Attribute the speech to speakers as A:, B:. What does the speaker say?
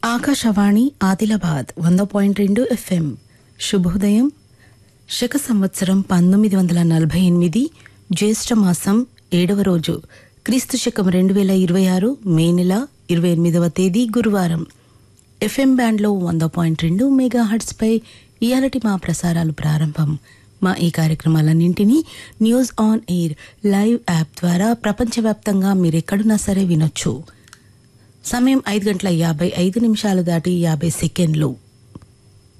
A: ఆకాశవాణి ఆదిలాబాద్ వంద పాయింట్ రెండు ఎఫ్ఎం శుభోదయం శక సంవత్సరం పంతొమ్మిది వందల నలభై ఎనిమిది జ్యేష్ఠ మాసం ఏడవ రోజు క్రీస్తు శకం రెండు వేల ఇరవై ఆరు మే నెల ఇరవై ఎనిమిదవ తేదీ గురువారం ఎఫ్ఎం బ్యాండ్లో వంద పాయింట్ రెండు మెగా హర్ట్స్పై ఇయాలటి మా ప్రసారాలు ప్రారంభం మా ఈ కార్యక్రమాలన్నింటినీ news on air live app ద్వారా ప్రపంచవ్యాప్తంగా మీరెక్కడున్నా సరే వినొచ్చు సమయం ఐదు గంటల యాభై ఐదు నిమిషాలు దాటి యాభై సెకండ్లు